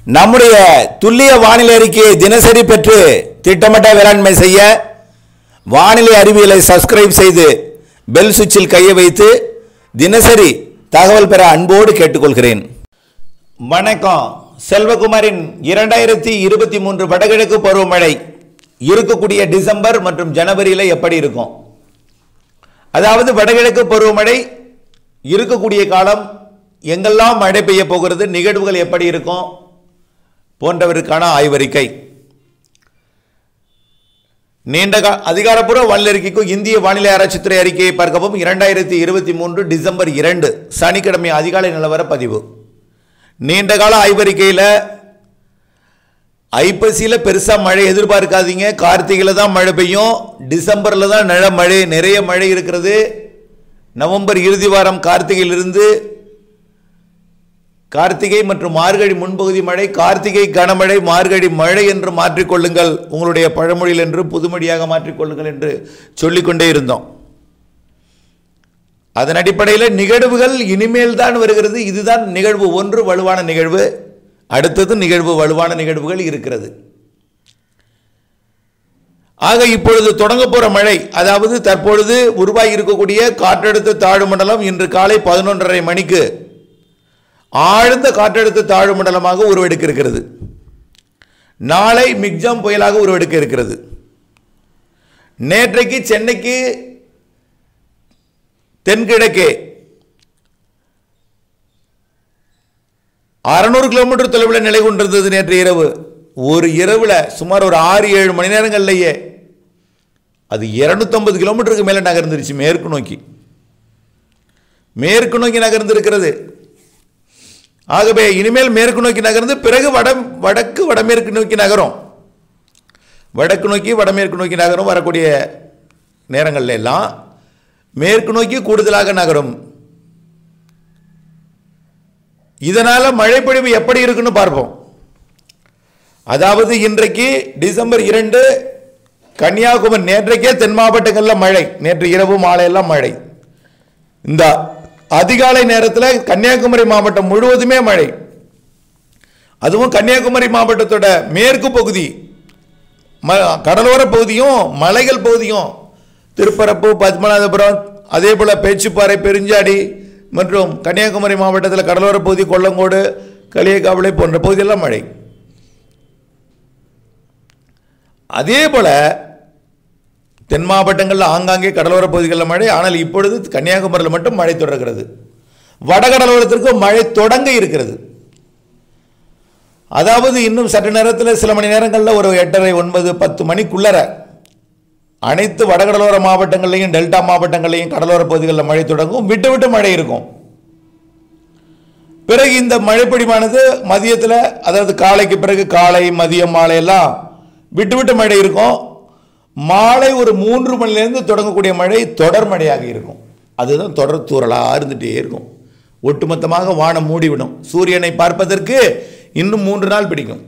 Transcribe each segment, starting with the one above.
நம்முடைய துல்லிய வானிலை அறிக்கையை தினசரி பெற்று திட்டமிட்ட வேளாண்மை செய்ய வானிலை அறிவியலை சப்ஸ்கிரைப் செய்து பெல் சுவிட்சில் கையை வைத்து தினசரி தகவல் பெற அன்போடு கேட்டுக்கொள்கிறேன் வணக்கம் செல்வகுமாரின் இரண்டாயிரத்தி இருபத்தி மூன்று வடகிழக்கு பருவமழை இருக்கக்கூடிய டிசம்பர் மற்றும் ஜனவரியில் எப்படி இருக்கும் அதாவது வடகிழக்கு பருவமழை இருக்கக்கூடிய காலம் எங்கெல்லாம் மழை பெய்ய போகிறது நிகழ்வுகள் எப்படி இருக்கும் போன்றவருக்கான ஆய்வறிக்கை நீண்ட கா அதிகாரப்பூர்வ வானிலை அறிக்கைக்கும் இந்திய வானிலை ஆராய்ச்சித்துறை அறிக்கையை பார்க்கவும் இரண்டாயிரத்தி இருபத்தி மூன்று டிசம்பர் இரண்டு சனிக்கிழமை அதிகாலை நிலவர பதிவு நீண்ட கால ஆய்வறிக்கையில் ஐப்பசியில் பெருசாக மழை எதிர்பார்க்காதீங்க கார்த்திகையில் தான் மழை பெய்யும் டிசம்பரில் தான் நில மழை நிறைய மழை இருக்கிறது நவம்பர் இறுதி வாரம் கார்த்திகையிலிருந்து கார்த்திகை மற்றும் மார்கழி முன்பகுதி மழை கார்த்திகை கனமழை மார்கழி மழை என்று மாற்றிக்கொள்ளுங்கள் உங்களுடைய பழமொழியில் என்று புதுமொழியாக மாற்றிக்கொள்ளுங்கள் என்று சொல்லிக்கொண்டே இருந்தோம் அதன் அடிப்படையில் நிகழ்வுகள் இனிமேல் தான் வருகிறது இதுதான் நிகழ்வு ஒன்று வலுவான நிகழ்வு அடுத்தது நிகழ்வு வலுவான நிகழ்வுகள் இருக்கிறது ஆக இப்பொழுது தொடங்க போற மழை அதாவது தற்பொழுது உருவாகி இருக்கக்கூடிய காற்றழுத்த தாழ்வு மண்டலம் இன்று காலை பதினொன்றரை மணிக்கு ஆழ்ந்த காற்றழுத்த தாழ்வு மண்டலமாக உருவெடுக்க இருக்கிறது நாளை மிக்ஜாம் புயலாக உருவெடுக்க இருக்கிறது நேற்றைக்கு சென்னைக்கு தென்கிழக்கே அறநூறு கிலோமீட்டர் தொலைவில் நிலை கொண்டிருந்தது நேற்று இரவு ஒரு இரவில் சுமார் ஒரு ஆறு ஏழு மணி நேரங்கள்லேயே அது இருநூத்தம்பது கிலோமீட்டருக்கு மேலே நகர்ந்துருச்சு மேற்கு நோக்கி மேற்கு நோக்கி நகர்ந்திருக்கிறது ஆகவே இனிமேல் மேற்கு நோக்கி நகர்ந்து பிறகு வட வடக்கு வடமேற்கு நோக்கி நகரும் வடக்கு நோக்கி வடமேற்கு நோக்கி நகரும் வரக்கூடிய நேரங்கள்ல எல்லாம் மேற்கு நோக்கி கூடுதலாக நகரும் இதனால மழைப்பொழிவு எப்படி இருக்குன்னு பார்ப்போம் அதாவது இன்றைக்கு டிசம்பர் இரண்டு கன்னியாகுமரி நேற்றைக்கே தென் மாவட்டங்களில் மழை நேற்று இரவு மாலையெல்லாம் மழை இந்த அதிகாலை நேரத்தில் கன்னியாகுமரி மாவட்டம் முழுவதுமே மழை அதுவும் கன்னியாகுமரி மாவட்டத்தோட மேற்கு பகுதி ம கடலோர பகுதியும் மலைகள் பகுதியும் திருப்பரப்பு பத்மநாதபுரம் அதே போல் பேச்சுப்பாறை பெருஞ்சாடி மற்றும் கன்னியாகுமரி மாவட்டத்தில் கடலோர பகுதி கொல்லங்கோடு களியக்காவிளை போன்ற பகுதியெல்லாம் மழை அதே போல் தென் மாவட்டங்களில் ஆங்காங்கே கடலோர பகுதிகளில் மழை ஆனால் இப்பொழுது கன்னியாகுமரியில் மட்டும் மழை தொடர்கிறது வடகடலோரத்திற்கு மழை தொடங்க இருக்கிறது அதாவது இன்னும் சற்று நேரத்தில் சில மணி நேரங்களில் ஒரு எட்டரை ஒன்பது பத்து மணிக்குள்ளர அனைத்து வடகடலோர மாவட்டங்கள்லையும் டெல்டா மாவட்டங்கள்லையும் கடலோர பகுதிகளில் மழை தொடங்கும் விட்டு விட்டு மழை இருக்கும் பிறகு இந்த மழைப்பொழிவானது மதியத்தில் அதாவது காலைக்கு பிறகு காலை மதியம் மாலை எல்லாம் விட்டு விட்டு மழை இருக்கும் மாலை ஒரு மூன்று மணிலேருந்து தொடங்கக்கூடிய மழை தொடர் மழையாக இருக்கும் அதுதான் தொடர் தூறலாக இருந்துகிட்டே இருக்கும் ஒட்டுமொத்தமாக வானம் மூடிவிடும் சூரியனை பார்ப்பதற்கு இன்னும் மூன்று நாள் பிடிக்கும்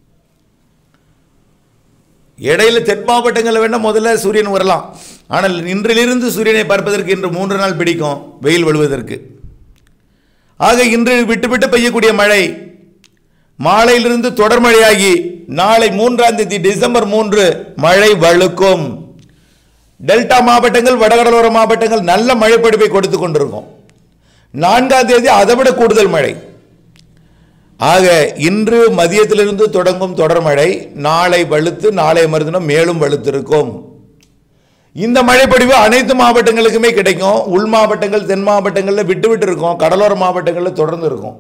இடையில தென் மாவட்டங்களில் வேணால் முதல்ல சூரியன் வரலாம் ஆனால் இன்றிலிருந்து சூரியனை பார்ப்பதற்கு இன்று மூன்று நாள் பிடிக்கும் வெயில் விழுவதற்கு ஆக இன்று விட்டு விட்டு பெய்யக்கூடிய மழை மாலையிலிருந்து தொடர் மழையாகி நாளை மூன்றாம் தேதி டிசம்பர் மூன்று மழை வழுக்கும் டெல்டா மாவட்டங்கள் வடகடலோர மாவட்டங்கள் நல்ல மழைப்பொழிவை கொடுத்து கொண்டிருக்கும் நான்காம் தேதி அதை விட கூடுதல் மழை ஆக இன்று மதியத்திலிருந்து தொடங்கும் தொடர் மழை நாளை வலுத்து நாளை மறுதினம் மேலும் வலுத்திருக்கும் இந்த மழைப்பொழிவு அனைத்து மாவட்டங்களுக்குமே கிடைக்கும் உள் மாவட்டங்கள் தென் மாவட்டங்களில் விட்டு விட்டு இருக்கும் கடலோர மாவட்டங்களில் தொடர்ந்து இருக்கும்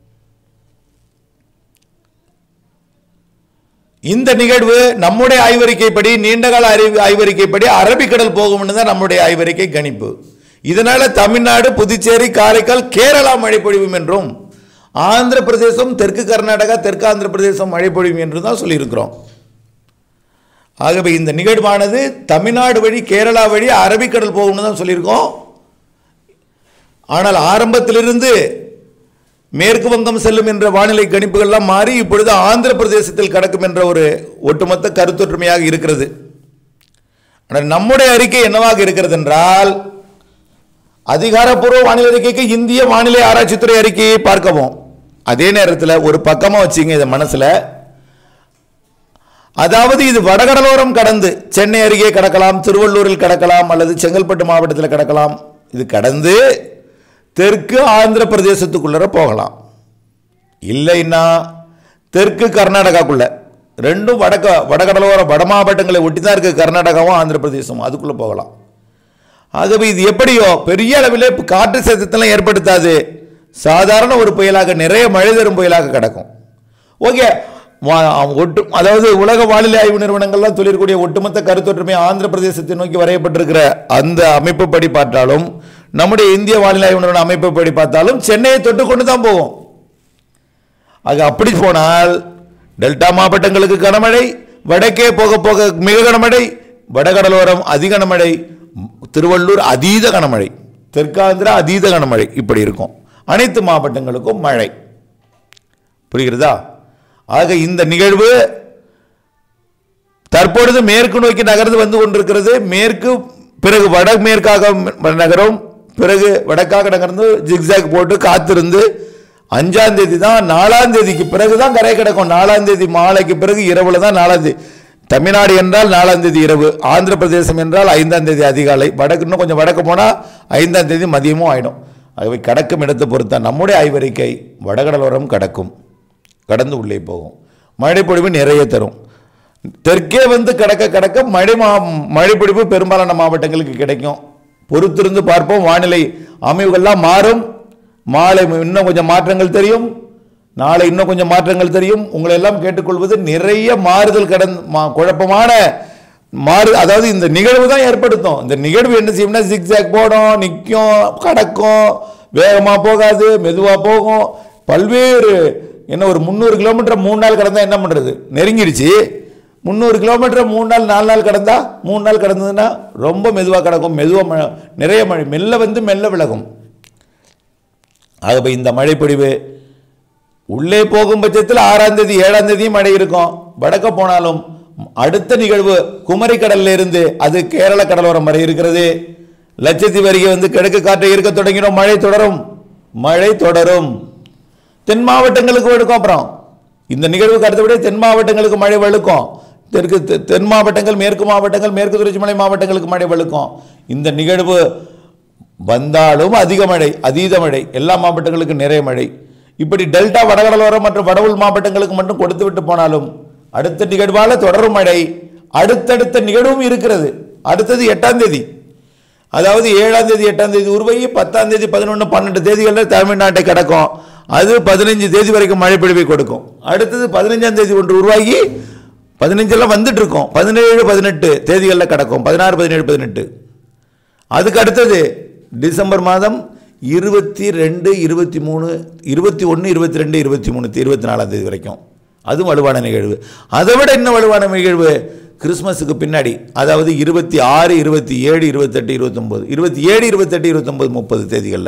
இந்த நிகழ்வு நம்முடைய ஆய்வறிக்கைப்படி நீண்டகால அறிவு ஆய்வறிக்கைப்படி அரபிக்கடல் போகும்னு தான் நம்முடைய ஆய்வறிக்கை கணிப்பு இதனால தமிழ்நாடு புதுச்சேரி காரைக்கால் கேரளா மழை பொழிவும் என்றும் ஆந்திர பிரதேசம் தெற்கு கர்நாடகா தெற்கு ஆந்திர பிரதேசம் மழை பொழிவும் என்று தான் சொல்லியிருக்கிறோம் ஆகவே இந்த நிகழ்வானது தமிழ்நாடு வழி கேரளா வழி அரபிக்கடல் போகும்னு தான் சொல்லியிருக்கோம் ஆனால் ஆரம்பத்திலிருந்து மேற்கு வங்கம் செல்லும் என்ற வானிலை கணிப்புகள்லாம் மாறி இப்பொழுது ஆந்திர பிரதேசத்தில் கடக்கும் என்ற ஒரு ஒட்டுமொத்த கருத்தொற்றுமையாக இருக்கிறது ஆனால் நம்முடைய அறிக்கை என்னவாக இருக்கிறது என்றால் அதிகாரப்பூர்வ வானிலை அறிக்கைக்கு இந்திய வானிலை ஆராய்ச்சித்துறை அறிக்கையை பார்க்கவும் அதே நேரத்தில் ஒரு பக்கமாக வச்சிங்க இதை மனசில் அதாவது இது வடகடலோரம் கடந்து சென்னை அருகே கடக்கலாம் திருவள்ளூரில் கடக்கலாம் அல்லது செங்கல்பட்டு மாவட்டத்தில் கடக்கலாம் இது கடந்து தெற்கு ஆந்திர பிரதேசத்துக்குள்ளர போகலாம் இல்லைன்னா தெற்கு கர்நாடகாக்குள்ள ரெண்டும் வடக்க வடகடலோர வட மாவட்டங்களை ஒட்டி தான் இருக்குது கர்நாடகாவும் ஆந்திர பிரதேசமும் அதுக்குள்ளே போகலாம் ஆகவே இது எப்படியோ பெரிய அளவிலே காற்று சேதத்தெல்லாம் ஏற்படுத்தாது சாதாரண ஒரு புயலாக நிறைய மழை தரும் புயலாக கிடக்கும் ஓகே வா- ஒட்டு அதாவது உலக வானிலை ஆய்வு நிறுவனங்கள்லாம் சொல்லியிருக்கக்கூடிய ஒட்டுமொத்த கருத்தொற்றுமை ஆந்திர பிரதேசத்தை நோக்கி வரையப்பட்டிருக்கிற அந்த அமைப்பு படி பார்த்தாலும் நம்முடைய இந்திய வானிலை ஆய்வு நிறுவன அமைப்பு படி பார்த்தாலும் சென்னையை தொட்டு கொண்டு தான் போகும் ஆக அப்படி போனால் டெல்டா மாவட்டங்களுக்கு கனமழை வடக்கே போக போக மிக கனமழை வடகடலோரம் அதிக கனமழை திருவள்ளூர் அதீத கனமழை தெற்காந்திரா அதீத கனமழை இப்படி இருக்கும் அனைத்து மாவட்டங்களுக்கும் மழை புரிகிறதா ஆக இந்த நிகழ்வு தற்பொழுது மேற்கு நோக்கி நகர்ந்து வந்து கொண்டிருக்கிறது மேற்கு பிறகு வடமேற்காக நகரும் பிறகு வடக்காக நகர்ந்து ஜிக்ஸாக் போட்டு காத்திருந்து அஞ்சாம் தேதி தான் நாலாம் தேதிக்கு பிறகு தான் கரை கிடக்கும் நாலாம் தேதி மாலைக்கு பிறகு இரவுல தான் நாலாம் தேதி தமிழ்நாடு என்றால் நாலாம் தேதி இரவு ஆந்திர பிரதேசம் என்றால் ஐந்தாம் தேதி அதிகாலை வடக்கு இன்னும் கொஞ்சம் வடக்கு போனால் ஐந்தாம் தேதி மதியமும் ஆயிடும் ஆகவே கடக்கும் இடத்தை பொறுத்த நம்முடைய ஆய்வறிக்கை வடகடலோரம் கடக்கும் கடந்து உள்ளே போகும் மழைப்பொழிவு நிறைய தரும் தெற்கே வந்து கடக்க கடக்க மழை மா மழைப்பொழிவு பெரும்பாலான மாவட்டங்களுக்கு கிடைக்கும் பொறுத்திருந்து பார்ப்போம் வானிலை அமைவுகள்லாம் மாறும் மாலை இன்னும் கொஞ்சம் மாற்றங்கள் தெரியும் நாளை இன்னும் கொஞ்சம் மாற்றங்கள் தெரியும் உங்களை எல்லாம் கேட்டுக்கொள்வது நிறைய மாறுதல் கடந்து மா- குழப்பமான மாறு அதாவது இந்த நிகழ்வு தான் ஏற்படுத்தும் இந்த நிகழ்வு என்ன செய்யும்னா ஜிக்ஸாக் போடும் நிற்கும் கடக்கும் வேகமாக போகாது மெதுவாக போகும் பல்வேறு என்ன ஒரு முந்நூறு கிலோமீட்டர் மூணு நாள் கடந்தா என்ன பண்ணுறது நெருங்கிடுச்சு முந்நூறு கிலோமீட்டர் மூணு நாள் நாலு நாள் கடந்தா மூணு நாள் கடந்ததுன்னா ரொம்ப மெதுவாக கிடக்கும் மெதுவாக மழை நிறைய மழை மெல்ல வந்து மெல்ல விலகும் ஆகவே இந்த மழைப்பொழிவு உள்ளே போகும் பட்சத்தில் ஆறாம் தேதி ஏழாம் தேதியும் மழை இருக்கும் வடக்க போனாலும் அடுத்த நிகழ்வு குமரி கடல்ல இருந்து அது கேரள கடலோரம் வரை இருக்கிறது லட்சத்தீவு அருகே வந்து கிழக்கு காற்றை இருக்க தொடங்கினோம் மழை தொடரும் மழை தொடரும் தென் மாவட்டங்களுக்கு வழுக்கும் அப்புறம் இந்த நிகழ்வுக்கு அடுத்தபடி தென் மாவட்டங்களுக்கு மழை வழுக்கும் தெற்கு தெ- தென் மாவட்டங்கள் மேற்கு மாவட்டங்கள் மேற்கு தொடர்ச்சி மலை மாவட்டங்களுக்கு மழை வழுக்கும் இந்த நிகழ்வு வந்தாலும் அதிக மழை அதீத மழை எல்லா மாவட்டங்களுக்கும் நிறைய மழை இப்படி டெல்டா வடகடலோரம் மற்றும் வட உள் மாவட்டங்களுக்கு மட்டும் கொடுத்து விட்டு போனாலும் அடுத்த நிகழ்வால தொடரும் மழை அடுத்தடுத்த நிகழ்வும் இருக்கிறது அடுத்தது எட்டாம் தேதி அதாவது ஏழாம் தேதி எட்டாம் தேதி உருவாகி பத்தாம் தேதி பதினொன்று பன்னெண்டு தேதிகளில் தமிழ்நாட்டை கடக்கும் அது பதினஞ்சு தேதி வரைக்கும் மழை பொழிவை கொடுக்கும் அடுத்தது பதினஞ்சாம் தேதி ஒன்று உருவாகி பதினஞ்செல்லாம் வந்துட்டு இருக்கும் பதினேழு பதினெட்டு தேதிகளில் கிடக்கும் பதினாறு பதினேழு பதினெட்டு அதுக்கு அடுத்தது டிசம்பர் மாதம் இருபத்தி ரெண்டு இருபத்தி மூணு இருபத்தி ஒன்று இருபத்தி ரெண்டு இருபத்தி மூணு இருபத்தி நாலாம் தேதி வரைக்கும் அதுவும் வலுவான நிகழ்வு அதை விட இன்னும் வலுவான நிகழ்வு கிறிஸ்மஸுக்கு பின்னாடி அதாவது இருபத்தி ஆறு இருபத்தி ஏழு இருபத்தெட்டு இருபத்தொம்போது இருபத்தி ஏழு இருபத்தெட்டு இருபத்தொம்போது முப்பது தேதிகளில்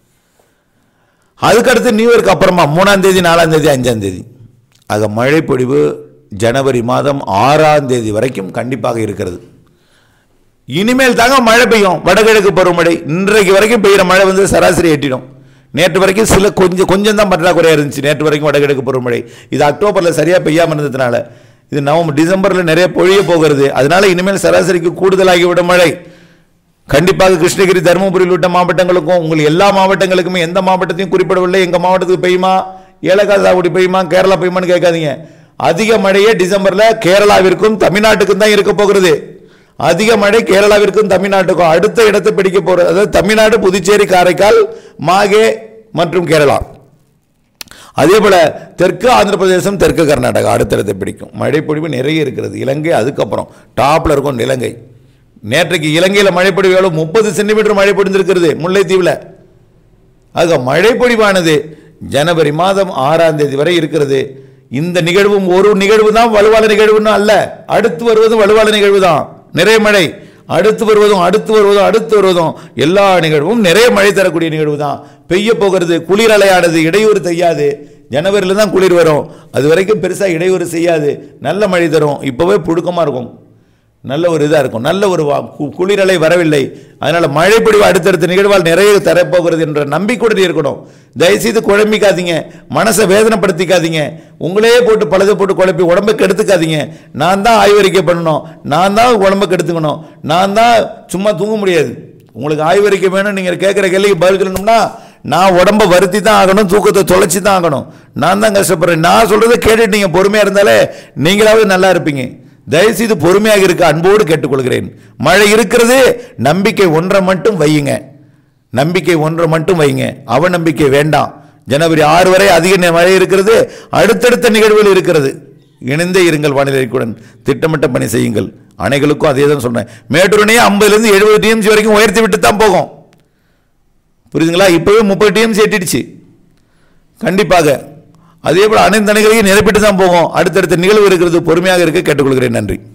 அதுக்கடுத்து நியூ இயர்க்கு அப்புறமா மூணாம் தேதி நாலாம் தேதி அஞ்சாம் தேதி ஆக மழைப்பொழிவு ஜனவரி மாதம் ஆறாம் தேதி வரைக்கும் கண்டிப்பாக இருக்கிறது இனிமேல் தாங்க மழை பெய்யும் வடகிழக்கு பருவமழை இன்றைக்கு வரைக்கும் பெய்கிற மழை வந்து சராசரி எட்டிடும் நேற்று வரைக்கும் சில கொஞ்சம் கொஞ்சம் தான் பற்றாக்குறையாக இருந்துச்சு நேற்று வரைக்கும் வடகிழக்கு பருவமழை இது அக்டோபரில் சரியாக பெய்யாமல் இருந்ததுனால இது நவம்பர் டிசம்பரில் நிறைய பொழிய போகிறது அதனால இனிமேல் சராசரிக்கு கூடுதலாகிவிடும் மழை கண்டிப்பாக கிருஷ்ணகிரி தருமபுரி உள்ளிட்ட மாவட்டங்களுக்கும் உங்கள் எல்லா மாவட்டங்களுக்குமே எந்த மாவட்டத்தையும் குறிப்பிடவில்லை எங்கள் மாவட்டத்துக்கு பெய்யுமா ஏலக்காய் சாகுபடி பெய்யுமா கேரளா பெய்யுமான்னு கேட்காதீங்க அதிக மழையே டிசம்பரில் கேரளாவிற்கும் தமிழ்நாட்டுக்கும் தான் இருக்க போகிறது அதிக மழை கேரளாவிற்கும் தமிழ்நாட்டுக்கும் அடுத்த இடத்தை பிடிக்க போகிறது அதாவது தமிழ்நாடு புதுச்சேரி காரைக்கால் மாகே மற்றும் கேரளா அதே போல தெற்கு ஆந்திர பிரதேசம் தெற்கு கர்நாடகா அடுத்தடுத்து பிடிக்கும் மழைப்பொழிவு நிறைய இருக்கிறது இலங்கை அதுக்கப்புறம் டாப்ல இருக்கும் இலங்கை நேற்றைக்கு இலங்கையில் மழைப்பொழிவு எவ்வளவு முப்பது சென்டிமீட்டர் மழை பொழிந்திருக்கிறது முல்லைத்தீவில் ஆக மழைப்பொழிவானது ஜனவரி மாதம் ஆறாம் தேதி வரை இருக்கிறது இந்த நிகழ்வும் ஒரு நிகழ்வு தான் வலுவான நிகழ்வுன்னு அல்ல அடுத்து வருவதும் வலுவான நிகழ்வு தான் நிறைய மழை அடுத்து வருவதும் அடுத்து வருவதும் அடுத்து வருவதும் எல்லா நிகழ்வும் நிறைய மழை தரக்கூடிய நிகழ்வு தான் பெய்ய போகிறது குளிர் அலையானது இடையூறு செய்யாது ஜனவரியில் தான் குளிர் வரும் அது வரைக்கும் பெருசாக இடையூறு செய்யாது நல்ல மழை தரும் இப்போவே புழுக்கமாக இருக்கும் நல்ல ஒரு இதாக இருக்கும் நல்ல ஒரு வா- கு- குளிரலை வரவில்லை அதனால் மழை பொழிவு அடுத்தடுத்த நிகழ்வால் நிறைய தரப்போகிறது என்ற நம்பிக்கையுடன் இருக்கணும் தயவுசெய்து குழம்பிக்காதீங்க மனசை வேதனைப்படுத்திக்காதீங்க உங்களே போட்டு பழுது போட்டு குழப்பி உடம்பை கெடுத்துக்காதீங்க நான் தான் ஆய்வறிக்கை பண்ணணும் நான் தான் உடம்பை கெடுத்துக்கணும் நான் தான் சும்மா தூங்க முடியாது உங்களுக்கு ஆய்வறிக்கை வேணும் நீங்கள் கேட்குற கேள்விக்கு பதில் சொல்லணும்னா நான் உடம்ப வருத்தி தான் ஆகணும் தூக்கத்தை தொலைச்சி தான் ஆகணும் நான் தான் கஷ்டப்படுறேன் நான் சொல்கிறத கேட்டுட்டு நீங்கள் பொறுமையாக இருந்தாலே நீங்களாவது நல்லா இருப்பீங்க தயவுசெய்து பொறுமையாக இருக்க அன்போடு கேட்டுக்கொள்கிறேன் மழை இருக்கிறது நம்பிக்கை ஒன்றை மட்டும் வையுங்க நம்பிக்கை ஒன்றை மட்டும் வைங்க அவநம்பிக்கை வேண்டாம் ஜனவரி ஆறு வரை அதிக நி- மழை இருக்கிறது அடுத்தடுத்த நிகழ்வுகள் இருக்கிறது இணைந்தே இருங்கள் வானிலைக்குடன் திட்டமிட்ட பணி செய்யுங்கள் அணைகளுக்கும் அதே தான் சொன்னேன் மேட்டூர் அணையை ஐம்பதுலேருந்து எழுபது டிஎம்சி வரைக்கும் உயர்த்தி விட்டு தான் போகும் புரியுதுங்களா இப்போவே முப்பது டிஎம்சி எட்டிடுச்சு கண்டிப்பாக அதே போல் அனைத்து அணைகளையும் நிரப்பிட்டு தான் போகும் அடுத்தடுத்த நிகழ்வு இருக்கிறது பொறுமையாக இருக்க கேட்டுக்கொள்கிறேன் நன்றி